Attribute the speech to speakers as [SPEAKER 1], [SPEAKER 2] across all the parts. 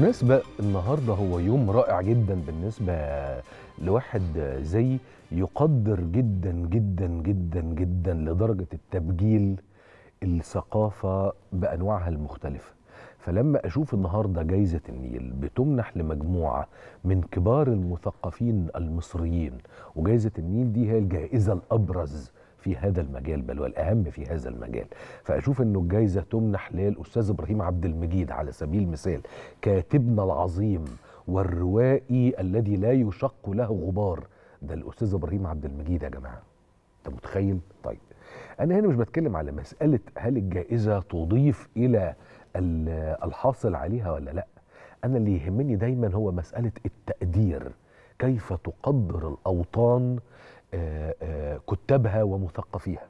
[SPEAKER 1] بالمناسبة النهاردة هو يوم رائع جدا بالنسبة لواحد زي يقدر جدا جدا جدا جدا لدرجة التبجيل الثقافة بأنواعها المختلفة فلما أشوف النهاردة جايزة النيل بتمنح لمجموعة من كبار المثقفين المصريين وجايزة النيل دي هي الجائزة الأبرز في هذا المجال بل والأهم في هذا المجال فأشوف أنه الجائزة تمنح للأستاذ إبراهيم عبد المجيد على سبيل المثال كاتبنا العظيم والروائي الذي لا يشق له غبار ده الأستاذ إبراهيم عبد المجيد يا جماعة أنت متخيل؟ طيب أنا هنا مش بتكلم على مسألة هل الجائزة تضيف إلى الحاصل عليها ولا لا أنا اللي يهمني دايما هو مسألة التقدير كيف تقدر الأوطان آآ آآ كتابها ومثقفيها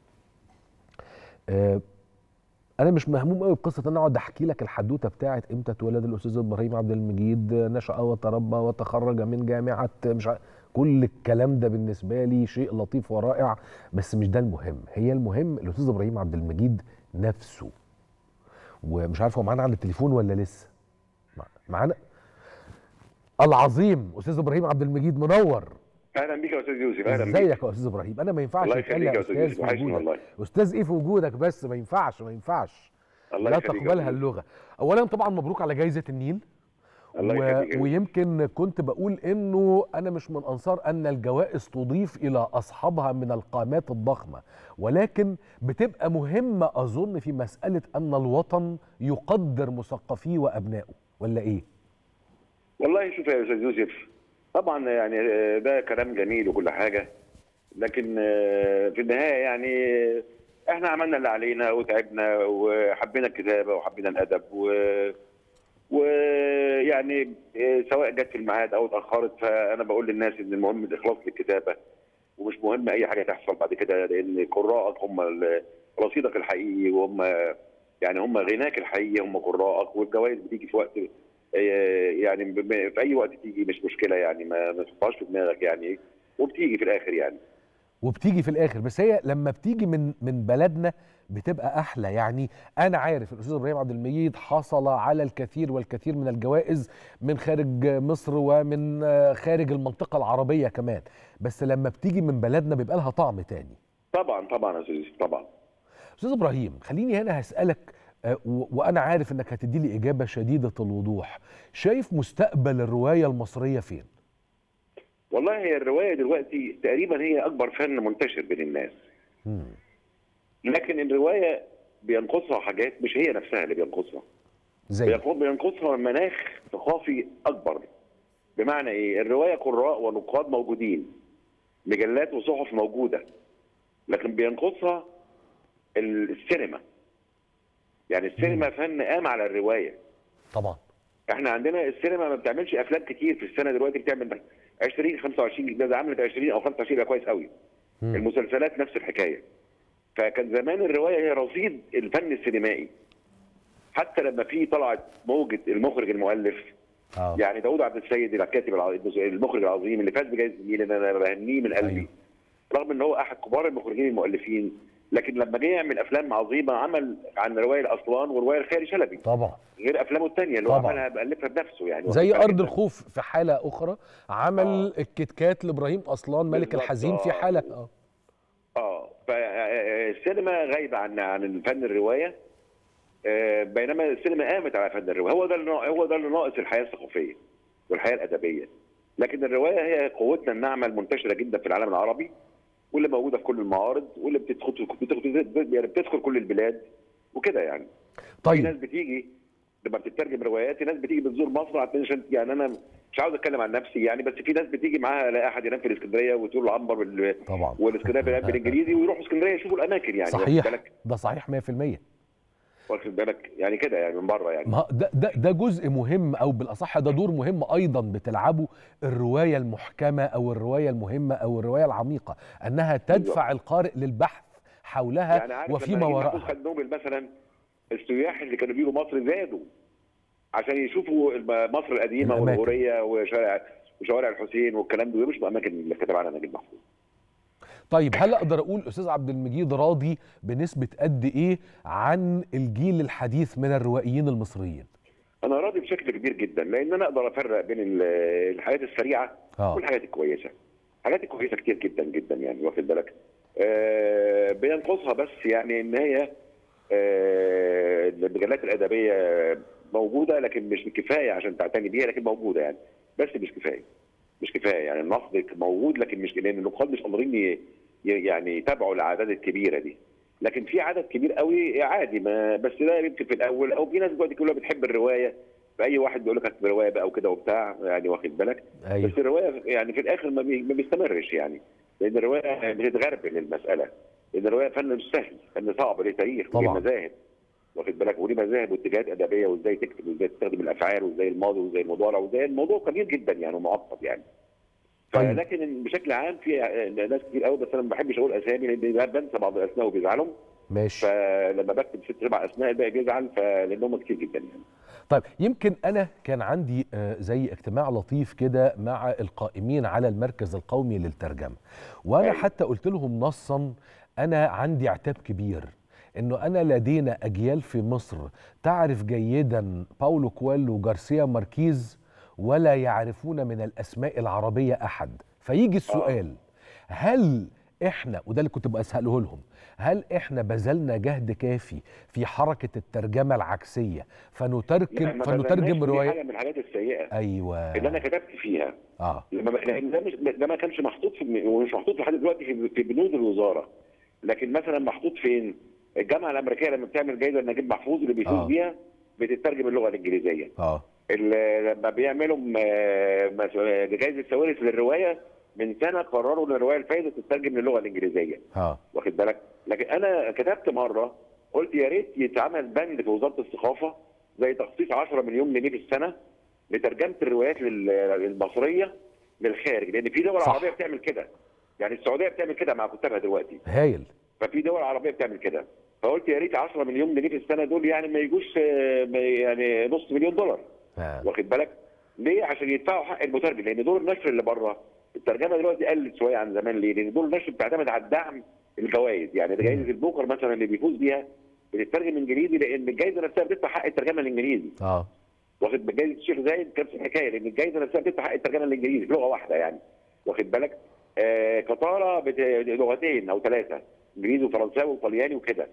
[SPEAKER 1] انا مش مهموم قوي بقصه ان انا اقعد احكي لك الحدوته بتاعت امتى اتولد الاستاذ ابراهيم عبد المجيد نشا وتربى وتخرج من جامعه مش ع... كل الكلام ده بالنسبه لي شيء لطيف ورائع بس مش ده المهم هي المهم الاستاذ ابراهيم عبد المجيد نفسه ومش عارف هو معانا على التليفون ولا لسه معانا العظيم استاذ ابراهيم عبد المجيد منور
[SPEAKER 2] اهلا بيك يا استاذ يوسف اهلا بيك
[SPEAKER 1] ازيك يا استاذ ابراهيم انا ما ينفعش
[SPEAKER 2] الله
[SPEAKER 1] اتقال
[SPEAKER 2] يخليك يا
[SPEAKER 1] يا
[SPEAKER 2] استاذ
[SPEAKER 1] استاذ
[SPEAKER 2] يوسف
[SPEAKER 1] في
[SPEAKER 2] وحشني
[SPEAKER 1] وجودك
[SPEAKER 2] والله
[SPEAKER 1] استاذ ايه في وجودك بس ما ينفعش ما ينفعش
[SPEAKER 2] الله
[SPEAKER 1] لا
[SPEAKER 2] يخليك يا
[SPEAKER 1] تقبلها
[SPEAKER 2] أستاذ.
[SPEAKER 1] اللغه اولا طبعا مبروك على جائزه النيل
[SPEAKER 2] الله يخليك يا يوسف.
[SPEAKER 1] ويمكن كنت بقول انه انا مش من انصار ان الجوائز تضيف الى اصحابها من القامات الضخمه ولكن بتبقى مهمه اظن في مساله ان الوطن يقدر مثقفيه وابنائه ولا ايه
[SPEAKER 2] والله شوف يا استاذ يوسف طبعا يعني آه، ده كلام جميل وكل حاجه لكن آه، في النهايه يعني احنا عملنا اللي علينا وتعبنا وحبينا الكتابه وحبينا الادب و ويعني آه، سواء جت في الميعاد او اتاخرت فانا بقول للناس ان المهم الاخلاص للكتابه ومش مهم اي حاجه تحصل بعد كده لان قراءك هم ال- رصيدك الحقيقي وهم يعني هم غناك الحقيقي هم قراءك والجوائز بتيجي في وقت آه، يعني ب- ب- في اي وقت تيجي مش مشكله يعني ما ما تحطهاش في دماغك يعني وبتيجي في الاخر يعني
[SPEAKER 1] وبتيجي في الاخر بس هي لما بتيجي من من بلدنا بتبقى احلى يعني انا عارف الاستاذ ابراهيم عبد المجيد حصل على الكثير والكثير من الجوائز من خارج مصر ومن آه، خارج المنطقه العربيه كمان بس لما بتيجي من بلدنا بيبقى لها طعم تاني
[SPEAKER 2] طبعا طبعا يا استاذ يوسف، طبعا
[SPEAKER 1] استاذ ابراهيم خليني هنا هسالك آه، و- وانا عارف انك هتدي لي اجابه شديده الوضوح شايف مستقبل الروايه المصريه فين
[SPEAKER 2] والله هي الروايه دلوقتي تقريبا هي اكبر فن منتشر بين الناس
[SPEAKER 1] مم.
[SPEAKER 2] لكن الروايه بينقصها حاجات مش هي نفسها اللي بينقصها
[SPEAKER 1] زي
[SPEAKER 2] بينقص- بينقصها مناخ ثقافي اكبر بمعنى ايه الروايه قراء ونقاد موجودين مجلات وصحف موجوده لكن بينقصها ال- السينما يعني السينما فن قام على الروايه
[SPEAKER 1] طبعا
[SPEAKER 2] احنا عندنا السينما ما بتعملش افلام كتير في السنه دلوقتي بتعمل 20 25 جديد عملت 20 او 25 يبقى كويس قوي
[SPEAKER 1] مم.
[SPEAKER 2] المسلسلات نفس الحكايه فكان زمان الروايه هي رصيد الفن السينمائي حتى لما في طلعت موجه المخرج المؤلف
[SPEAKER 1] اه
[SPEAKER 2] يعني داوود عبد السيد الكاتب الع- المخرج العظيم اللي فاز بجائزه النيل اللي انا بهنيه من قلبي
[SPEAKER 1] أيوه.
[SPEAKER 2] رغم ان هو احد كبار المخرجين المؤلفين لكن لما جه يعمل افلام عظيمه عمل عن روايه الاسوان وروايه الخيري شلبي
[SPEAKER 1] طبعا
[SPEAKER 2] غير افلامه الثانيه اللي هو
[SPEAKER 1] طبعا.
[SPEAKER 2] عملها بالفها بنفسه يعني
[SPEAKER 1] زي
[SPEAKER 2] واخد بالك
[SPEAKER 1] ارض
[SPEAKER 2] أنت؟
[SPEAKER 1] الخوف في حاله اخرى عمل
[SPEAKER 2] آه.
[SPEAKER 1] الكيت كات لابراهيم اصلان ملك
[SPEAKER 2] بالظبط،
[SPEAKER 1] الحزين في
[SPEAKER 2] آه.
[SPEAKER 1] حاله اه
[SPEAKER 2] اه فالسينما غايبه عن عن الفن الروايه آه، بينما السينما قامت على فن الروايه هو ده اللي نا- هو ده اللي ناقص الحياه الثقافيه والحياه الادبيه لكن الروايه هي قوتنا الناعمه المنتشره جدا في العالم العربي واللي موجوده في كل المعارض واللي بتدخل بتدخل يعني بتدخل كل البلاد وكده يعني في ناس
[SPEAKER 1] طيب
[SPEAKER 2] بتيجي لما بتترجم روايات في ناس بتيجي بتزور مصر عشان يعني انا مش عاوز اتكلم عن نفسي يعني بس في ناس بتيجي معاها لا احد ينام في الاسكندريه وتقول له عنبر بال-
[SPEAKER 1] طبعا
[SPEAKER 2] والاسكندريه بينام بالانجليزي ويروحوا اسكندريه يشوفوا الاماكن يعني واخد
[SPEAKER 1] صحيح
[SPEAKER 2] بالك
[SPEAKER 1] ده صحيح 100%
[SPEAKER 2] واخد بالك يعني كده يعني من بره يعني
[SPEAKER 1] ما ده ده ده جزء مهم او بالاصح ده دور مهم ايضا بتلعبه الروايه المحكمه او الروايه المهمه او الروايه العميقه انها تدفع القارئ للبحث حولها
[SPEAKER 2] يعني عارف
[SPEAKER 1] وفيما
[SPEAKER 2] لما نجيب محفوظ
[SPEAKER 1] وراءها
[SPEAKER 2] خد نوبل مثلا السياح اللي كانوا بيجوا مصر زادوا عشان يشوفوا الم- مصر القديمه
[SPEAKER 1] الأماكن.
[SPEAKER 2] والغوريه وشارع وشوارع الحسين والكلام ده مش الاماكن اللي كتب عنها نجيب محفوظ
[SPEAKER 1] طيب هل اقدر اقول استاذ عبد المجيد راضي بنسبه قد ايه عن الجيل الحديث من الروائيين المصريين
[SPEAKER 2] انا راضي بشكل كبير جدا لان انا اقدر افرق بين ال- الحاجات السريعه
[SPEAKER 1] اه
[SPEAKER 2] والحاجات الكويسه الحاجات الكويسه كتير جدا جدا يعني واخد بالك آه بينقصها بس يعني ان هي آه المجلات الادبيه موجوده لكن مش كفايه عشان تعتني بيها لكن موجوده يعني بس مش كفايه مش كفايه يعني النقد موجود لكن مش لان النقاد مش قادرين ي- ي- يعني يتابعوا الاعداد الكبيره دي لكن في عدد كبير قوي عادي ما بس ده يمكن في الاول او في ناس دلوقتي كلها بتحب الروايه فاي واحد بيقول لك اكتب روايه بقى وكده وبتاع يعني واخد بالك
[SPEAKER 1] ايوه
[SPEAKER 2] بس الروايه يعني في الاخر ما, بي... ما بيستمرش يعني لان الروايه بتتغربل المساله لان الروايه فن مش سهل فن صعب ليه تاريخ وليه
[SPEAKER 1] طبعا.
[SPEAKER 2] مذاهب واخد بالك وليه مذاهب واتجاهات ادبيه وازاي تكتب وازاي تستخدم الافعال وازاي الماضي وازاي المضارع وازاي الموضوع كبير جدا يعني ومعقد يعني
[SPEAKER 1] طيب.
[SPEAKER 2] فلكن بشكل عام في ناس كتير قوي بس انا ما بحبش اقول اسامي لان بنسى بعض الاسماء وبيزعلوا
[SPEAKER 1] ماشي
[SPEAKER 2] فلما بكتب ست سبع اسماء الباقي بيزعل فلانهم كتير جدا يعني
[SPEAKER 1] طيب يمكن انا كان عندي آه، زي اجتماع لطيف كده مع القائمين على المركز القومي للترجمه وانا
[SPEAKER 2] أيوة.
[SPEAKER 1] حتى قلت لهم نصا انا عندي عتاب كبير انه انا لدينا اجيال في مصر تعرف جيدا باولو كويلو وجارسيا ماركيز ولا يعرفون من الاسماء العربيه احد فيجي السؤال هل احنا وده اللي كنت بساله لهم هل احنا بذلنا جهد كافي في حركه الترجمه العكسيه
[SPEAKER 2] لا،
[SPEAKER 1] فنترجم
[SPEAKER 2] ما
[SPEAKER 1] فنترجم
[SPEAKER 2] بذلناش دي
[SPEAKER 1] روايه
[SPEAKER 2] حاجه من الحاجات السيئه
[SPEAKER 1] ايوه
[SPEAKER 2] اللي انا كتبت فيها
[SPEAKER 1] اه
[SPEAKER 2] لما لان ده مش ده ما كانش محطوط في ومش محطوط لحد دلوقتي في في بنود الوزاره لكن مثلا محطوط فين؟ الجامعه الامريكيه لما بتعمل جايزه لنجيب محفوظ اللي بيفوز
[SPEAKER 1] آه.
[SPEAKER 2] بيها بتترجم اللغه الانجليزيه
[SPEAKER 1] اه
[SPEAKER 2] ال- لما بيعملوا م- م- جائزه سوارس للروايه من سنه قرروا ان الروايه الفايزه تترجم للغه الانجليزيه
[SPEAKER 1] اه
[SPEAKER 2] واخد بالك لكن انا كتبت مره قلت يا ريت يتعمل بند في وزاره الثقافه زي تخصيص 10 مليون جنيه في السنه لترجمه الروايات لل- المصريه للخارج لان في دول
[SPEAKER 1] صح.
[SPEAKER 2] عربيه بتعمل كده يعني السعوديه بتعمل كده مع كتابها دلوقتي
[SPEAKER 1] هايل
[SPEAKER 2] ففي دول عربيه بتعمل كده فقلت يا ريت 10 مليون جنيه في السنه دول يعني ما يجوش آه، ما- يعني نص مليون دولار
[SPEAKER 1] آه.
[SPEAKER 2] واخد بالك ليه عشان يدفعوا حق المترجم لان دور النشر اللي بره الترجمه دلوقتي قلت شويه عن زمان ليه لان دور النشر بتعتمد على الدعم الجوائز يعني ده جائزه البوكر مثلا اللي بيفوز بيها بتترجم انجليزي لان الجائزه نفسها بتدفع حق الترجمه الانجليزي
[SPEAKER 1] اه
[SPEAKER 2] واخد بالك جائزه الشيخ زايد كانت الحكايه لان الجائزه نفسها بتدفع حق الترجمه الانجليزي بلغه واحده يعني واخد بالك آه قطاره بت- لغتين او ثلاثه انجليزي وفرنساوي وطلياني وكده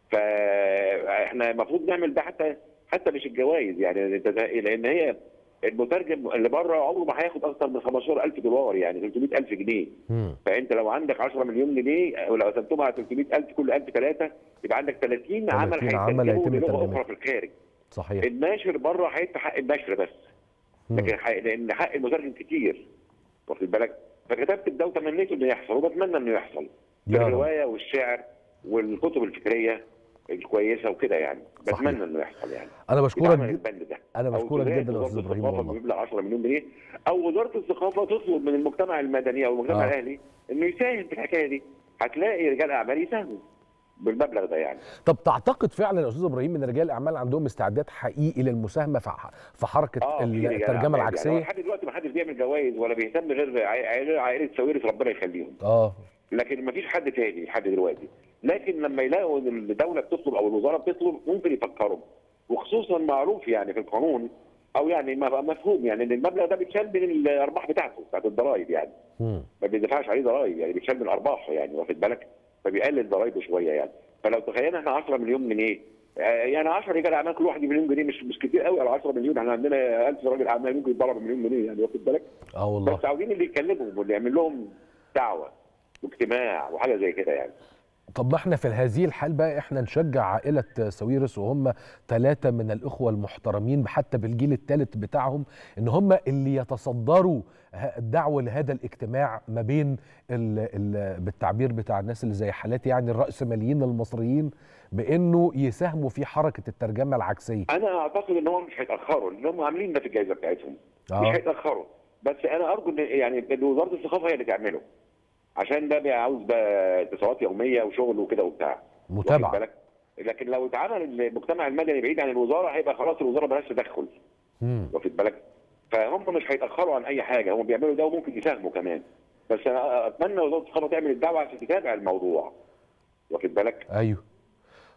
[SPEAKER 2] فاحنا المفروض نعمل ده حتى حتى مش الجوائز يعني أنت- لان هي المترجم اللي بره عمره ما هياخد اكتر من 15000 دولار يعني 300000 جنيه
[SPEAKER 1] مم.
[SPEAKER 2] فانت لو عندك 10 مليون جنيه ولو قسمتهم على 300000 كل 1000 ثلاثه يبقى عندك 30 عمل
[SPEAKER 1] 30 عمل
[SPEAKER 2] هيترجموا
[SPEAKER 1] هيتم
[SPEAKER 2] للغه
[SPEAKER 1] ترجمته.
[SPEAKER 2] اخرى في الخارج
[SPEAKER 1] صحيح
[SPEAKER 2] الناشر بره هيدفع حق النشر بس
[SPEAKER 1] مم.
[SPEAKER 2] لكن حق لان حق المترجم كتير واخد بالك فكتبت ده وتمنيت انه يحصل وبتمنى انه يحصل في
[SPEAKER 1] يا رب.
[SPEAKER 2] الروايه والشعر والكتب الفكريه الكويسه وكده يعني
[SPEAKER 1] صحيح.
[SPEAKER 2] بتمنى انه يحصل يعني
[SPEAKER 1] انا بشكرك
[SPEAKER 2] يتعمل
[SPEAKER 1] جدا
[SPEAKER 2] البند ده
[SPEAKER 1] انا
[SPEAKER 2] أو
[SPEAKER 1] بشكرك
[SPEAKER 2] تزايد
[SPEAKER 1] جدا يا
[SPEAKER 2] وزارة
[SPEAKER 1] استاذ ابراهيم
[SPEAKER 2] الثقافة
[SPEAKER 1] والله
[SPEAKER 2] بمبلغ 10 مليون جنيه او وزاره الثقافه تطلب من المجتمع المدني او المجتمع
[SPEAKER 1] آه.
[SPEAKER 2] الاهلي انه يساهم في الحكايه دي هتلاقي رجال اعمال يساهموا بالمبلغ ده يعني
[SPEAKER 1] طب تعتقد فعلا يا استاذ ابراهيم ان رجال الاعمال عندهم استعداد حقيقي للمساهمه في ح- في حركه
[SPEAKER 2] اه في رجال
[SPEAKER 1] الترجمه
[SPEAKER 2] أعمال.
[SPEAKER 1] العكسيه
[SPEAKER 2] يعني لحد دلوقتي ما حدش بيعمل جوائز ولا بيهتم غير عائله عائله ساويرس ربنا يخليهم
[SPEAKER 1] اه
[SPEAKER 2] لكن ما فيش حد تاني لحد دلوقتي لكن لما يلاقوا ان الدوله بتطلب او الوزاره بتطلب ممكن يفكروا وخصوصا معروف يعني في القانون او يعني ما بقى مفهوم يعني ان المبلغ ده بيتشال من الارباح بتاعته بتاعت الضرائب يعني
[SPEAKER 1] مم.
[SPEAKER 2] ما بيدفعش عليه ضرائب يعني بيتشال من ارباحه يعني واخد بالك فبيقلل ضرايبه شويه يعني فلو تخيلنا احنا 10 مليون جنيه آه، يعني 10 رجال اعمال كل واحد مليون جنيه مش مش كتير قوي على 10 مليون احنا عندنا 1000 راجل اعمال ممكن يتضرب بمليون جنيه يعني واخد بالك
[SPEAKER 1] اه والله
[SPEAKER 2] بس عاوزين اللي يتكلموا واللي يعمل لهم دعوه واجتماع وحاجه زي كده يعني
[SPEAKER 1] طب ما احنا في هذه الحال بقى احنا نشجع عائلة ساويرس وهم ثلاثة من الإخوة المحترمين حتى بالجيل الثالث بتاعهم إن هم اللي يتصدروا ه- الدعوة لهذا الاجتماع ما بين ال ال بالتعبير بتاع الناس اللي زي حالاتي يعني الرأسماليين المصريين بإنه يساهموا في حركة الترجمة العكسية
[SPEAKER 2] انا اعتقد ان هم مش هيتاخروا لان هم عاملين ده في الجائزه بتاعتهم
[SPEAKER 1] آه.
[SPEAKER 2] مش هيتاخروا بس انا ارجو ان يعني إن وزاره الثقافه هي اللي تعمله عشان ده بقى عاوز بقى اتصالات يوميه وشغل وكده وبتاع واخد
[SPEAKER 1] متابعة
[SPEAKER 2] بالك لكن لو اتعمل المجتمع المدني بعيد عن الوزاره هيبقى خلاص الوزاره مالهاش تدخل
[SPEAKER 1] مم.
[SPEAKER 2] واخد بالك فهم مش هيتاخروا عن اي حاجه هم بيعملوا ده وممكن يساهموا كمان بس انا اتمنى وزاره الثقافه تعمل الدعوه عشان تتابع الموضوع واخد بالك
[SPEAKER 1] أيوه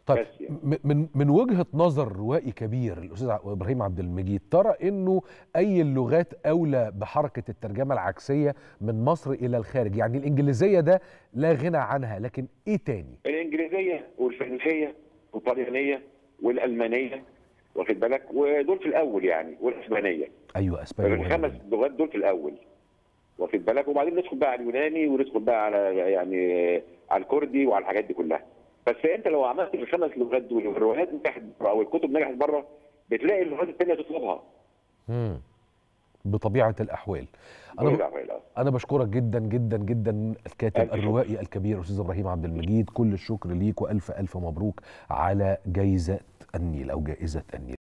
[SPEAKER 1] طيب
[SPEAKER 2] بس يعني.
[SPEAKER 1] م- من من وجهه نظر روائي كبير الاستاذ ع- ابراهيم عبد المجيد ترى انه اي اللغات اولى بحركه الترجمه العكسيه من مصر الى الخارج يعني الانجليزيه ده لا غنى عنها لكن ايه تاني
[SPEAKER 2] الانجليزيه والفرنسيه والطليانيه والالمانيه واخد بالك ودول في الاول يعني والاسبانيه
[SPEAKER 1] ايوه اسبانيا
[SPEAKER 2] الخمس
[SPEAKER 1] مهمة.
[SPEAKER 2] لغات دول في الاول واخد بالك وبعدين ندخل بقى على اليوناني وندخل بقى على يعني على الكردي وعلى الحاجات دي كلها بس انت لو عملت الخمس لغات دول والروايات نجحت بره او الكتب نجحت بره بتلاقي اللغات الثانيه تطلبها
[SPEAKER 1] مم. بطبيعه الاحوال انا ب...
[SPEAKER 2] انا
[SPEAKER 1] انا بشكرك جدا جدا جدا الكاتب
[SPEAKER 2] ألف شكر.
[SPEAKER 1] الروائي الكبير استاذ ابراهيم عبد المجيد كل الشكر ليك والف الف مبروك على جائزه النيل او جائزه النيل